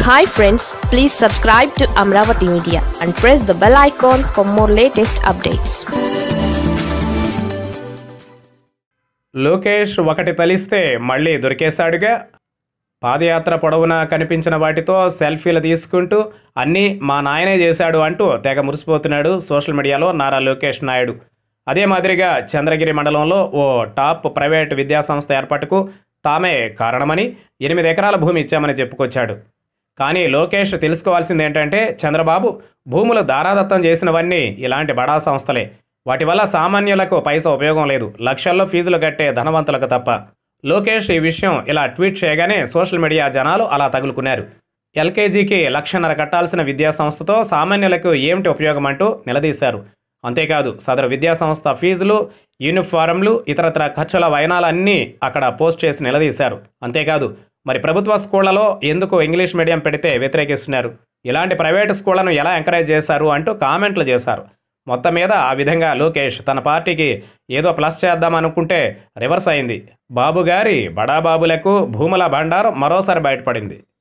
hi friends please subscribe to Amaravati media and press the bell icon for more latest updates Lokesh ఒకటి తలిస్తే మళ్ళీ దొరికేశాడుగా పాదయాత్ర పొడవునా కనిపించిన వాటితో సెల్ఫీలు తీసుకుంటూ అన్నీ మా నాయనే చేశాడు అంటూ తెగ మురిసిపోతున్నాడు సోషల్ మీడియాలో నారా లోకేష్ నాయుడు అదే మాదిరిగా చంద్రగిరి మండలంలో ఓ టాప్ ప్రైవేట్ విద్యాసంస్థ ఏర్పాటుకు తామే కారణమని ఎనిమిది ఎకరాల భూమి ఇచ్చామని చెప్పుకొచ్చాడు కానీ లోకేష్ తెలుసుకోవాల్సింది ఏంటంటే చంద్రబాబు భూములు దారాదత్తం చేసినవన్నీ ఇలాంటి బడా సంస్థలే వాటి వల్ల సామాన్యులకు పైసా ఉపయోగం లేదు లక్షల్లో ఫీజులు కట్టే ధనవంతులకు తప్ప లోకేష్ ఈ విషయం ఇలా ట్వీట్ చేయగానే సోషల్ మీడియా జనాలు అలా తగులుకున్నారు ఎల్కేజీకి లక్షన్నర కట్టాల్సిన విద్యా సంస్థతో సామాన్యులకు ఏమిటి ఉపయోగం అంటూ నిలదీశారు అంతేకాదు సదరు విద్యా సంస్థ ఫీజులు యూనిఫారంలు ఇతరత్ర ఖర్చుల వైనాలన్నీ అక్కడ పోస్ట్ చేసి నిలదీశారు అంతేకాదు మరి ప్రభుత్వ స్కూళ్లలో ఎందుకు ఇంగ్లీష్ మీడియం పెడితే వ్యతిరేకిస్తున్నారు ఇలాంటి ప్రైవేటు స్కూళ్లను ఎలా ఎంకరేజ్ చేశారు అంటూ కామెంట్లు చేశారు మొత్తం మీద ఆ విధంగా లోకేష్ తన పార్టీకి ఏదో ప్లస్ చేద్దాం అనుకుంటే రివర్స్ అయింది బాబు గారి బడాబాబులకు భూముల బండారం మరోసారి బయటపడింది